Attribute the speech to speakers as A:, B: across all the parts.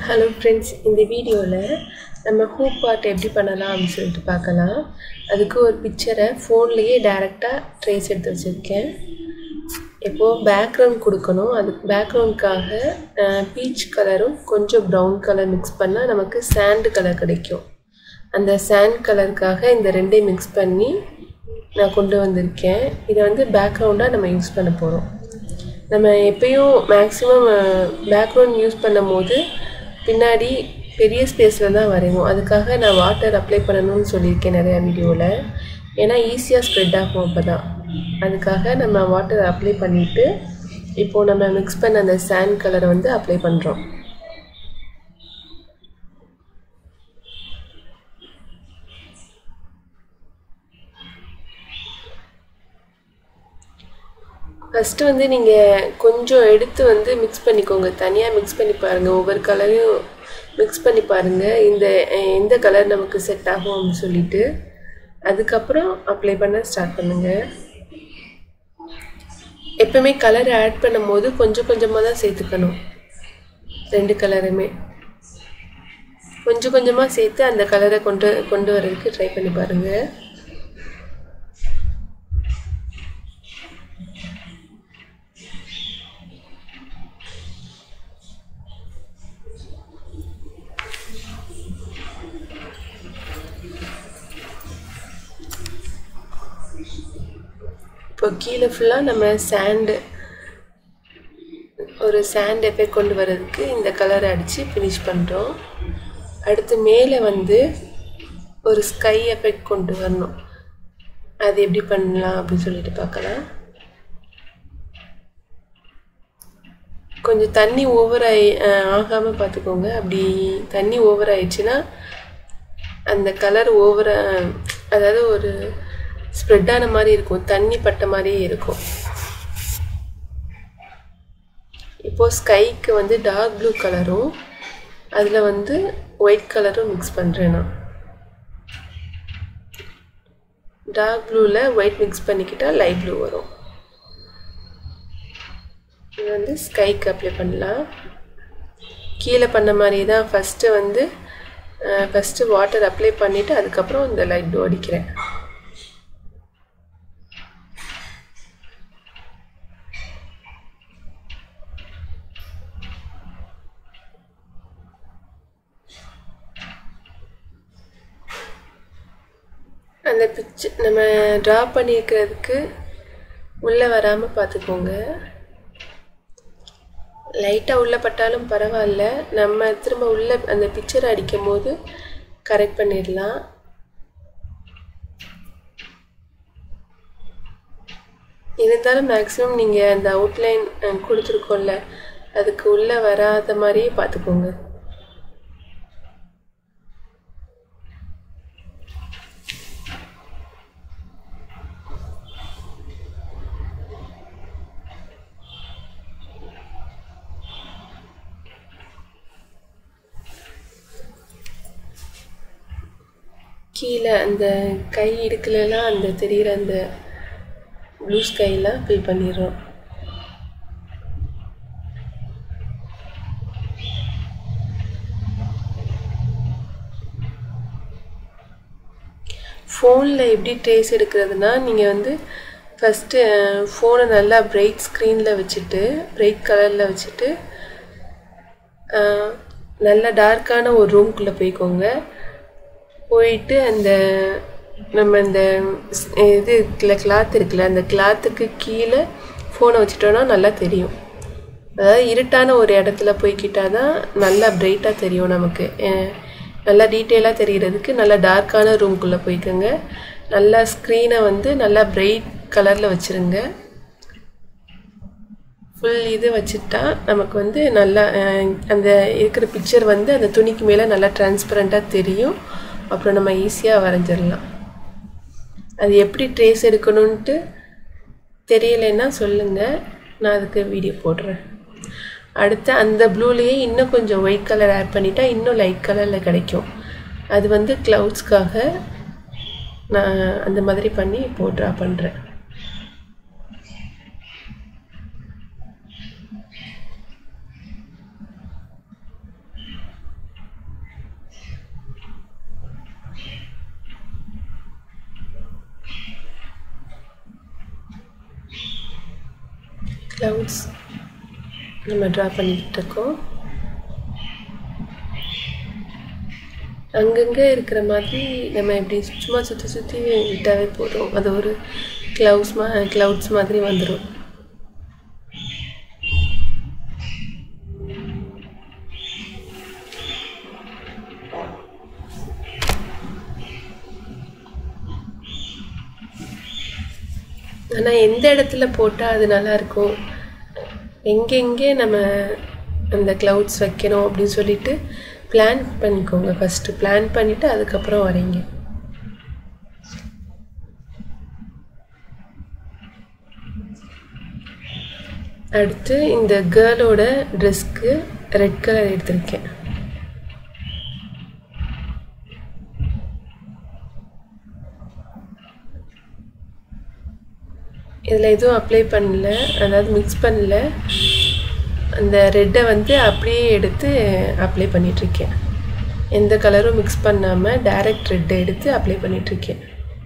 A: hello friends இந்த வீடியோவில் நம்ம ஹூப் பார்ட் எப்படி பண்ணலாம் அப்படின்னு சொல்லிட்டு பார்க்கலாம் அதுக்கு ஒரு பிக்சரை ஃபோன்லேயே டேரெக்டாக ட்ரேஸ் எடுத்து வச்சுருக்கேன் இப்போது பேக்ரவுண்ட் கொடுக்கணும் அதுக்கு பேக்ரவுண்டுக்காக பீச் கலரும் கொஞ்சம் ப்ரௌன் கலர் மிக்ஸ் பண்ணால் நமக்கு சாண்டு கலர் கிடைக்கும் அந்த சாண்ட் கலருக்காக இந்த ரெண்டையும் மிக்ஸ் பண்ணி நான் கொண்டு வந்திருக்கேன் இதை வந்து பேக்ரவுண்டாக நம்ம யூஸ் பண்ண போகிறோம் நம்ம எப்பயும் மேக்ஸிமம் பேக்ரவுண்ட் யூஸ் பண்ணும் போது பின்னாடி பெரிய ஸ்பேஸில் தான் வரைவோம் அதுக்காக நான் வாட்டர் அப்ளை பண்ணணும்னு சொல்லியிருக்கேன் நிறையா வீடியோவில் ஏன்னா ஈஸியாக ஸ்ப்ரெட் ஆகும் அப்போ தான் அதுக்காக நம்ம வாட்டர் அப்ளை பண்ணிவிட்டு இப்போது நம்ம மிக்ஸ் பண்ண அந்த சாண்ட் கலரை வந்து அப்ளை பண்ணுறோம் ஃபஸ்ட்டு வந்து நீங்கள் கொஞ்சம் எடுத்து வந்து மிக்ஸ் பண்ணிக்கோங்க தனியாக மிக்ஸ் பண்ணி பாருங்கள் ஒவ்வொரு கலரையும் மிக்ஸ் பண்ணி பாருங்கள் இந்த எந்த கலர் நமக்கு செட் ஆகும் அப்படின்னு சொல்லிட்டு அதுக்கப்புறம் அப்ளை பண்ண ஸ்டார்ட் பண்ணுங்கள் எப்பவுமே கலர் ஆட் பண்ணும் போது கொஞ்சம் கொஞ்சமாக தான் சேர்த்துக்கணும் ரெண்டு கலருமே கொஞ்சம் கொஞ்சமாக சேர்த்து அந்த கலரை கொண்டு கொண்டு வரதுக்கு ட்ரை பண்ணி பாருங்கள் இப்போ கீழே ஃபுல்லாக நம்ம சாண்டு ஒரு சாண்ட் எஃபெக்ட் கொண்டு வர்றதுக்கு இந்த கலரை அடித்து ஃபினிஷ் பண்ணுறோம் அடுத்து மேலே வந்து ஒரு ஸ்கை எஃபெக்ட் கொண்டு வரணும் அது எப்படி பண்ணலாம் அப்படின்னு சொல்லிட்டு பார்க்கலாம் கொஞ்சம் தண்ணி ஓவர் ஆகி ஆகாமல் பார்த்துக்கோங்க அப்படி தண்ணி ஓவர் ஆயிடுச்சுன்னா அந்த கலர் ஓவர அதாவது ஒரு ஸ்ப்ரெட் ஆன மாதிரி இருக்கும் தண்ணி பட்ட மாதிரியே இருக்கும் இப்போது ஸ்கைக்கு வந்து டார்க் ப்ளூ கலரும் அதில் வந்து ஒயிட் கலரும் மிக்ஸ் பண்ணுறேன் நான் டார்க் ப்ளூவில் ஒயிட் மிக்ஸ் பண்ணிக்கிட்டால் லைட் ப்ளூ வரும் இது வந்து ஸ்கைக்கு அப்ளை பண்ணலாம் கீழே பண்ண மாதிரி தான் ஃபஸ்ட்டு வந்து ஃபஸ்ட்டு வாட்டர் அப்ளை பண்ணிவிட்டு அதுக்கப்புறம் இந்த லைட் ப்ளூ அடிக்கிறேன் அந்த பிக்சர் நம்ம ட்ரா பண்ணியிருக்கிறதுக்கு உள்ளே வராமல் பார்த்துக்கோங்க லைட்டாக உள்ளே பட்டாலும் பரவாயில்ல நம்ம திரும்ப உள்ளே அந்த பிக்சரை அடிக்கும் போது கரெக்ட் பண்ணிடலாம் இருந்தாலும் மேக்ஸிமம் நீங்கள் அந்த அவுட்லைன் கொடுத்துருக்கோம்ல அதுக்கு உள்ளே வராத மாதிரியே பார்த்துக்கோங்க கீழே அந்த கை இடுக்கலலாம் அந்த தெரிகிற அந்த ப்ளூ ஸ்கைலாம் ஃபில் பண்ணிடுறோம் ஃபோனில் எப்படி ட்ரேஸ் எடுக்கிறதுனா நீங்கள் வந்து ஃபஸ்ட்டு ஃபோனை நல்லா பிரைட் ஸ்க்ரீனில் வச்சுட்டு பிரைட் கலரில் வச்சுட்டு நல்லா டார்க்கான ஒரு ரூம்குள்ளே போய்க்கோங்க போயிட்டு அந்த நம்ம இந்த இது இருக்குல்ல கிளாத் இருக்குல்ல அந்த கிளாத்துக்கு கீழே ஃபோனை வச்சுட்டோன்னா நல்லா தெரியும் அதாவது இருட்டான ஒரு இடத்துல போய்கிட்டால் தான் நல்லா பிரைட்டாக தெரியும் நமக்கு நல்லா டீட்டெயிலாக தெரிகிறதுக்கு நல்லா டார்க்கான ரூம்குள்ளே போய்க்கோங்க நல்லா ஸ்க்ரீனை வந்து நல்லா பிரைட் கலரில் வச்சுருங்க ஃபுல் இது வச்சுட்டா நமக்கு வந்து நல்லா அந்த இருக்கிற பிக்சர் வந்து அந்த துணிக்கு மேலே நல்லா டிரான்ஸ்பரண்ட்டாக தெரியும் அப்புறம் நம்ம ஈஸியாக வரைஞ்சிடலாம் அது எப்படி ட்ரேஸ் எடுக்கணுன்ட்டு தெரியலைன்னா சொல்லுங்கள் நான் அதுக்கு வீடியோ போடுறேன் அடுத்து அந்த ப்ளூலேயே இன்னும் கொஞ்சம் ஒயிட் கலர் ஆட் பண்ணிட்டா இன்னும் லைட் கலரில் கிடைக்கும் அது வந்து க்ளவுட்ஸ்க்காக நான் அந்த மாதிரி பண்ணி இப்போ ட்ரா பண்ணுறேன் க்ளவுட்ஸ் நம்ம ட்ரா பண்ணிக்கிட்டு இருக்கோம் அங்கங்கே இருக்கிற மாதிரி நம்ம இப்படி சும்மா சுற்றி சுற்றி விட்டாவே போதும் அது ஒரு க்ளவுஸ் மா க்ளவுட்ஸ் மாதிரி வந்துடும் ஆனால் எந்த இடத்துல போட்டால் அது நல்லாயிருக்கும் எங்கெங்கே நம்ம அந்த க்ளவுட்ஸ் வைக்கணும் அப்படின்னு சொல்லிட்டு பிளான் பண்ணிக்கோங்க ஃபஸ்ட்டு பிளான் பண்ணிவிட்டு அதுக்கப்புறம் வரீங்க அடுத்து இந்த கேர்ளோட ட்ரெஸ்க்கு ரெட் கலர் எடுத்திருக்கேன் இதில் எதுவும் அப்ளை பண்ணல அதாவது மிக்ஸ் பண்ணல அந்த ரெட்டை வந்து அப்படியே எடுத்து அப்ளை பண்ணிகிட்ருக்கேன் எந்த கலரும் மிக்ஸ் பண்ணாமல் டைரக்ட் ரெட்டை எடுத்து அப்ளை பண்ணிகிட்ருக்கேன்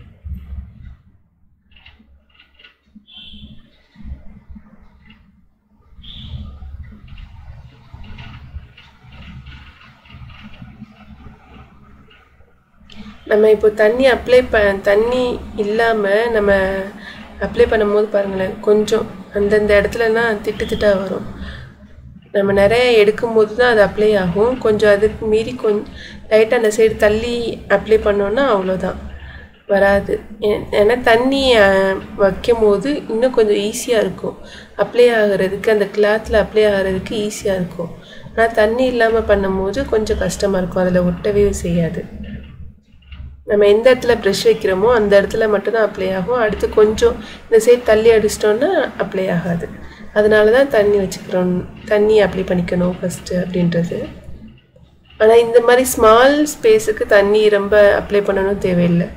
A: நம்ம இப்போ தண்ணி அப்ளை ப தண்ணி இல்லாமல் நம்ம அப்ளை பண்ணும்போது பாருங்களேன் கொஞ்சம் அந்தந்த இடத்துலலாம் திட்டு திட்டாக வரும் நம்ம நிறைய எடுக்கும்போது தான் அது அப்ளை ஆகும் கொஞ்சம் அதுக்கு மீறி கொஞ்சம் லைட்டாக அந்த சைடு தள்ளி அப்ளை பண்ணோன்னா அவ்வளோதான் வராது ஏன்னா தண்ணி வைக்கும் போது இன்னும் கொஞ்சம் ஈஸியாக இருக்கும் அப்ளை ஆகிறதுக்கு அந்த கிளாத்தில் அப்ளை ஆகிறதுக்கு ஈஸியாக இருக்கும் ஆனால் தண்ணி இல்லாமல் பண்ணும்போது கொஞ்சம் கஷ்டமாக இருக்கும் அதில் ஒட்டவே செய்யாது நம்ம எந்த இடத்துல ப்ரெஷ் வைக்கிறோமோ அந்த இடத்துல மட்டும்தான் அப்ளை ஆகும் அடுத்து கொஞ்சம் இந்த சைடு தள்ளி அடிச்சிட்டோன்னா அப்ளை ஆகாது அதனால தான் தண்ணி வச்சுக்கிறோம் தண்ணி அப்ளை பண்ணிக்கணும் ஃபஸ்ட்டு அப்படின்றது ஆனால் இந்த மாதிரி ஸ்மால் ஸ்பேஸுக்கு தண்ணி ரொம்ப அப்ளை பண்ணணும் தேவையில்லை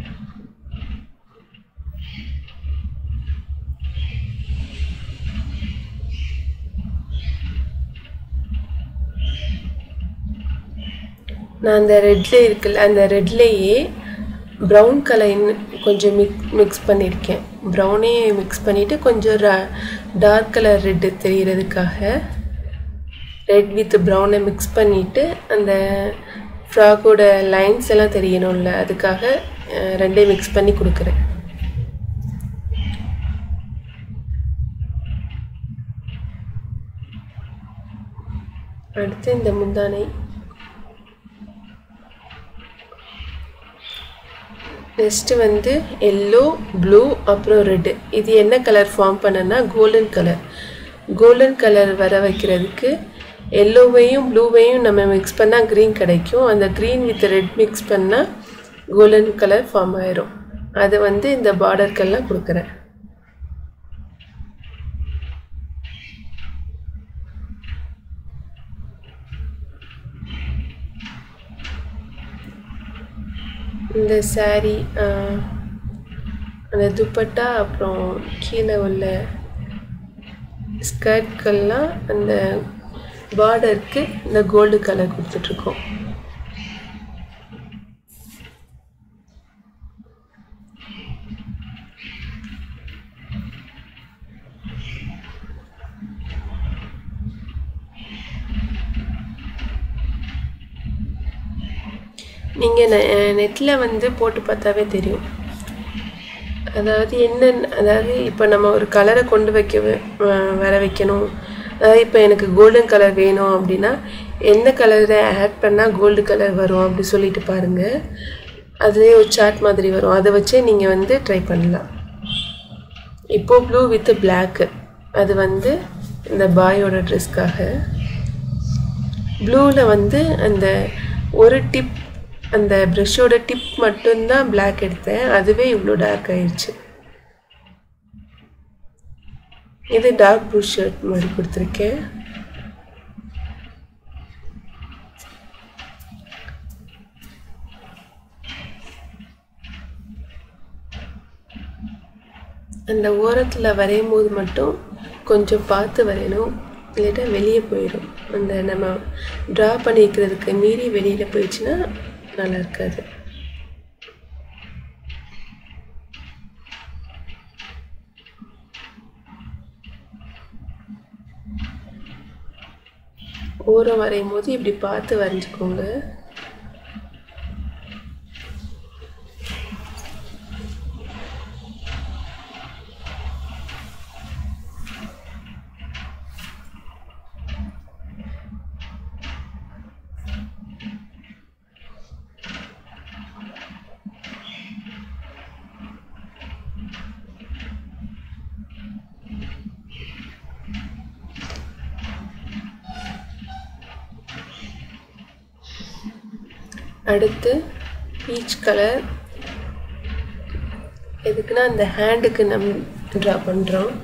A: நான் அந்த ரெட்ல இருக்குல்ல அந்த ரெட்லேயே ப்ரௌன் கலர் கொஞ்சம் மிக் மிக்ஸ் பண்ணியிருக்கேன் ப்ரௌனே மிக்ஸ் பண்ணிவிட்டு கொஞ்சம் டார்க் கலர் ரெட்டு தெரிகிறதுக்காக ரெட் வித் ப்ரௌனை மிக்ஸ் பண்ணிவிட்டு அந்த ஃப்ராக்கோட லைன்ஸ் எல்லாம் தெரியணும்ல அதுக்காக ரெண்டையும் மிக்ஸ் பண்ணி கொடுக்குறேன் அடுத்து இந்த முந்தானை நெக்ஸ்ட்டு வந்து எல்லோ ப்ளூ அப்புறம் ரெட்டு இது என்ன கலர் ஃபார்ம் பண்ணனா கோல்டன் கலர் கோல்டன் கலர் வர வைக்கிறதுக்கு எல்லோவையும் ப்ளூவையும் நம்ம மிக்ஸ் பண்ணால் க்ரீன் கிடைக்கும் அந்த க்ரீன் வித் ரெட் மிக்ஸ் பண்ணால் கோல்டன் கலர் ஃபார்ம் ஆயிரும் அதை வந்து இந்த பார்டருக்கெல்லாம் கொடுக்குறேன் இந்த சாரீ அந்த துப்பட்டா அப்புறம் கீழே உள்ள ஸ்கர்ட்கள்லாம் அந்த பார்டருக்கு இந்த கோல்டு கலர் கொடுத்துட்ருக்கோம் நீங்கள் நெட்டில் வந்து போட்டு பார்த்தாவே தெரியும் அதாவது என்ன அதாவது இப்போ நம்ம ஒரு கலரை கொண்டு வைக்க வர வைக்கணும் அதாவது இப்போ எனக்கு கோல்டன் கலர் வேணும் அப்படின்னா எந்த கலரை ஆட் பண்ணால் கோல்டு கலர் வரும் அப்படி சொல்லிட்டு பாருங்கள் அதுலேயே ஒரு சார்ட் மாதிரி வரும் அதை வச்சே நீங்கள் வந்து ட்ரை பண்ணலாம் இப்போது ப்ளூ வித் பிளாக்கு அது வந்து இந்த பாயோட ட்ரெஸ்க்காக ப்ளூவில் வந்து அந்த ஒரு டிப் அந்த ப்ரெஷ்ஷோட டிப் மட்டும்தான் பிளாக் எடுத்தேன் அதுவே இவ்வளோ டார்க் ஆயிடுச்சு இது டார்க் ப்ளூ ஷர்ட் மாதிரி கொடுத்துருக்கேன் அந்த ஓரத்தில் வரையும் போது மட்டும் கொஞ்சம் பார்த்து வரையணும் இல்லாட்டா வெளியே போயிடும் அந்த நம்ம ட்ரா பண்ணிக்கிறதுக்கு மீறி வெளியில் போயிடுச்சுன்னா நல்லா இருக்காது ஓரம் வரையும் போது இப்படி பார்த்து வரைஞ்சிக்கோங்க அடுத்து பீச் கலர் எதுக்குன்னா அந்த ஹேண்டுக்கு நம் ட்ரா பண்ணுறோம்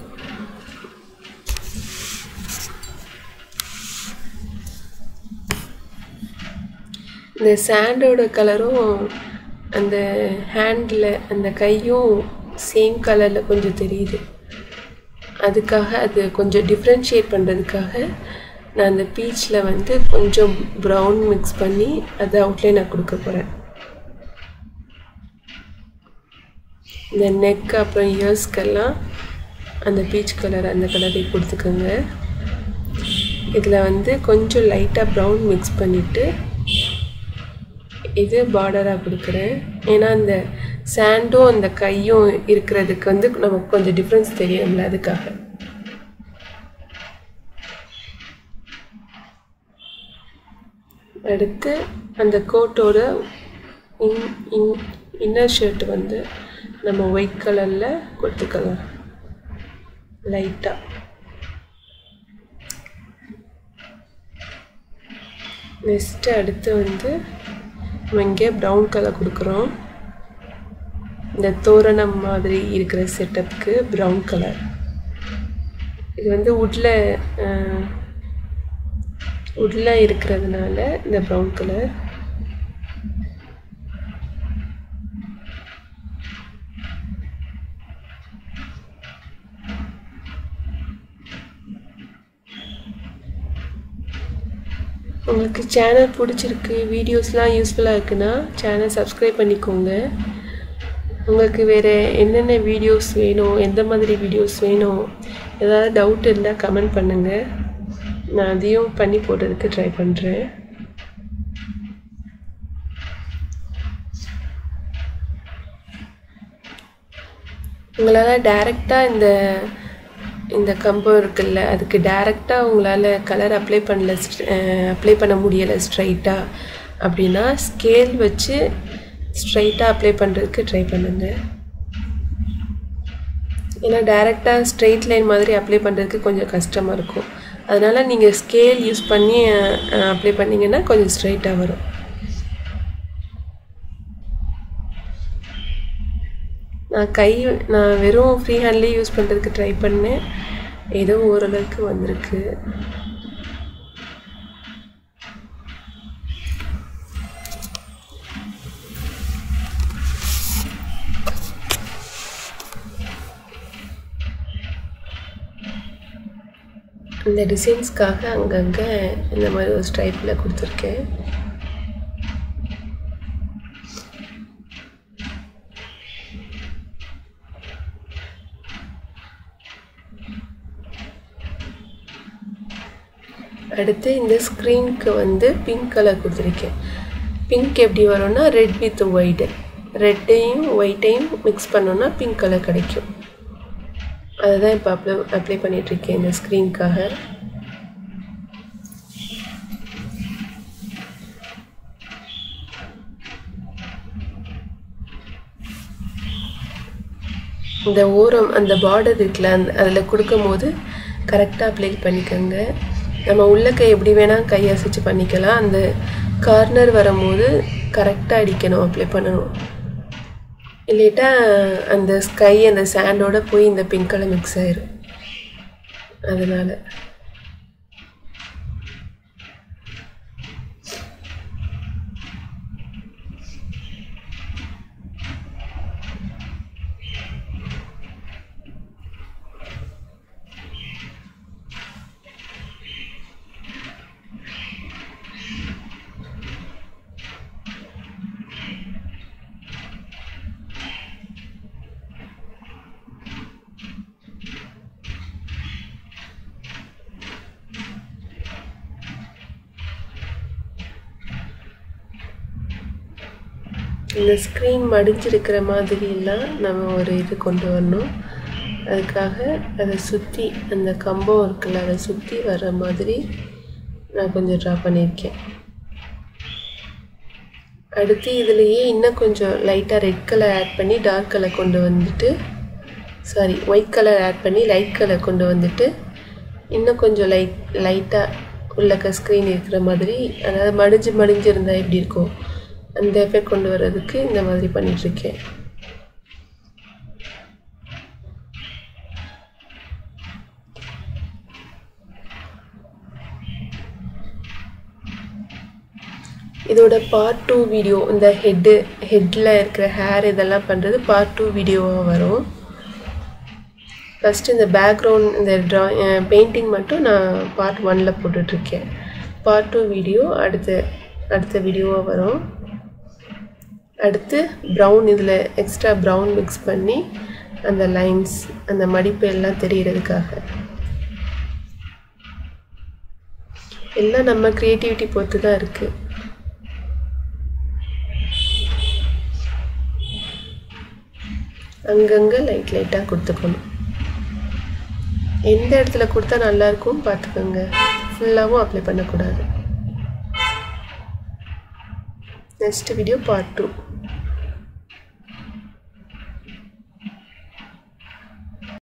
A: இந்த சாண்டோட கலரும் அந்த ஹேண்டில் அந்த கையும் சேம் கலரில் கொஞ்சம் தெரியுது அதுக்காக அது கொஞ்சம் டிஃப்ரென்ஷியேட் பண்ணுறதுக்காக நான் அந்த பீச்சில் வந்து கொஞ்சம் ப்ரௌன் மிக்ஸ் பண்ணி அதை அவுட்லைன் நான் கொடுக்க போகிறேன் இந்த நெக் அப்புறம் இயர்ஸ்க்கெல்லாம் அந்த பீச் கலர் அந்த கலரை கொடுத்துக்கோங்க இதில் வந்து கொஞ்சம் லைட்டாக ப்ரௌன் மிக்ஸ் பண்ணிவிட்டு இது பார்டராக கொடுக்குறேன் ஏன்னா அந்த சாண்டும் அந்த கையும் இருக்கிறதுக்கு வந்து நமக்கு கொஞ்சம் டிஃப்ரென்ஸ் தெரியும்ல அதுக்காக அடுத்து அந்த கோட்டோட இன் இன் இன்னர் ஷர்ட் வந்து நம்ம ஒயிட் கலரில் கொடுத்துக்கலாம் லைட்டாக நெக்ஸ்ட்டு அடுத்து வந்து நம்ம இங்கே ப்ரௌன் கலர் கொடுக்குறோம் இந்த தோரணம் மாதிரி இருக்கிற செட்டப்புக்கு ப்ரௌன் கலர் இது வந்து உட்டில் உட்டில் இருக்கிறதுனால இந்த ப்ரௌன் கலர் உங்களுக்கு சேனல் பிடிச்சிருக்கு வீடியோஸ்லாம் யூஸ்ஃபுல்லாக இருக்குன்னா சேனல் சப்ஸ்கிரைப் பண்ணிக்கோங்க உங்களுக்கு வேறு என்னென்ன வீடியோஸ் வேணும் எந்த மாதிரி வீடியோஸ் வேணும் ஏதாவது டவுட் இருந்தால் கமெண்ட் பண்ணுங்கள் நான் அதையும் பண்ணி போடுறதுக்கு ட்ரை பண்ணுறேன் உங்களால் டைரெக்டாக இந்த இந்த கம்பம் இருக்குல்ல அதுக்கு டைரெக்டாக உங்களால் கலர் அப்ளை பண்ணல அப்ளை பண்ண முடியலை ஸ்ட்ரைட்டாக அப்படின்னா ஸ்கேல் வச்சு ஸ்ட்ரைட்டாக அப்ளை பண்ணுறதுக்கு ட்ரை பண்ணுங்கள் ஏன்னா டைரெக்டாக ஸ்ட்ரெயிட் லைன் மாதிரி அப்ளை பண்ணுறதுக்கு கொஞ்சம் கஷ்டமாக இருக்கும் அதனால் நீங்கள் ஸ்கேல் யூஸ் பண்ணி அப்ளை பண்ணிங்கன்னா கொஞ்சம் ஸ்ட்ரைட்டாக வரும் நான் கை நான் வெறும் ஃப்ரீ ஹேண்ட்லேயே யூஸ் பண்ணுறதுக்கு ட்ரை பண்ணேன் ஏதோ ஓரளவுக்கு வந்திருக்கு இந்த டிசைன்ஸ்க்காக அங்கங்கே இந்த மாதிரி ஒரு ஸ்ட்ரைப்பில் கொடுத்துருக்கேன் அடுத்து இந்த ஸ்க்ரீனுக்கு வந்து பிங்க் கலர் கொடுத்துருக்கேன் பிங்க் எப்படி வரும்னா ரெட் வித் ஒயிட் ரெட்டையும் ஒயிட்டையும் மிக்ஸ் பண்ணோன்னா பிங்க் கலர் கிடைக்கும் அதுதான் இப்போ அப்ளை அப்ளை பண்ணிகிட்ருக்கேன் இந்த ஸ்க்ரீனுக்காக இந்த ஓரம் அந்த பார்டர் இருக்குல்ல அந்த அதில் கொடுக்கும் போது கரெக்டாக அப்ளை பண்ணிக்கோங்க நம்ம உள்ளக்கை எப்படி வேணால் கை அசைச்சு பண்ணிக்கலாம் அந்த கார்னர் வரும்போது கரெக்டாக அடிக்கணும் அப்ளை பண்ணணும் இல்லைட்டா அந்த ஸ்கை அந்த சாண்டோட போய் இந்த பிங்க் கலர் மிக்ஸ் ஆயிரும் அதனால் இந்த ஸ்க்ரீன் மடிஞ்சிருக்கிற மாதிரிலாம் நம்ம ஒரு இது கொண்டு வரணும் அதுக்காக அதை சுற்றி அந்த கம்பம் இருக்குல்ல அதை சுற்றி வர்ற மாதிரி நான் கொஞ்சம் ட்ரா பண்ணியிருக்கேன் அடுத்து இதுலேயே இன்னும் கொஞ்சம் லைட்டாக ரெட் கலர் ஆட் பண்ணி டார்க் கலர் கொண்டு வந்துட்டு சாரி ஒயிட் கலர் ஆட் பண்ணி லைட் கலர் கொண்டு வந்துட்டு இன்னும் கொஞ்சம் லைட் லைட்டாக உள்ளக்க ஸ்க்ரீன் இருக்கிற மாதிரி அதாவது மடிஞ்சு மடிஞ்சு இருந்தால் எப்படி இருக்கும் அந்த எஃபெக்ட் கொண்டு வர்றதுக்கு இந்த மாதிரி பண்ணிகிட்ருக்கேன் இதோட பார்ட் டூ வீடியோ இந்த ஹெட்டு ஹெட்டில் இருக்கிற ஹேர் இதெல்லாம் பண்ணுறது பார்ட் டூ வீடியோவாக வரும் ஃபஸ்ட்டு இந்த பேக்ரவுண்ட் இந்த ட்ரா பெயிண்டிங் மட்டும் நான் பார்ட் ஒனில் போட்டுட்ருக்கேன் பார்ட் டூ வீடியோ அடுத்த அடுத்த வீடியோவாக வரும் அடுத்து ப்ரௌன் இதில் எக்ஸ்ட்ரா ப்ரௌன் மிக்ஸ் பண்ணி அந்த லைன்ஸ் அந்த மடிப்பு எல்லாம் தெரியறதுக்காக எல்லாம் நம்ம க்ரியேட்டிவிட்டி பொறுத்து தான் இருக்குது அங்கங்கே லைட் லைட்டாக கொடுத்துக்கணும் எந்த இடத்துல கொடுத்தா நல்லாயிருக்கும் பார்த்துக்கோங்க ஃபுல்லாகவும் அப்ளை பண்ணக்கூடாது நெக்ஸ்ட் வீடியோ பார்ட் டூ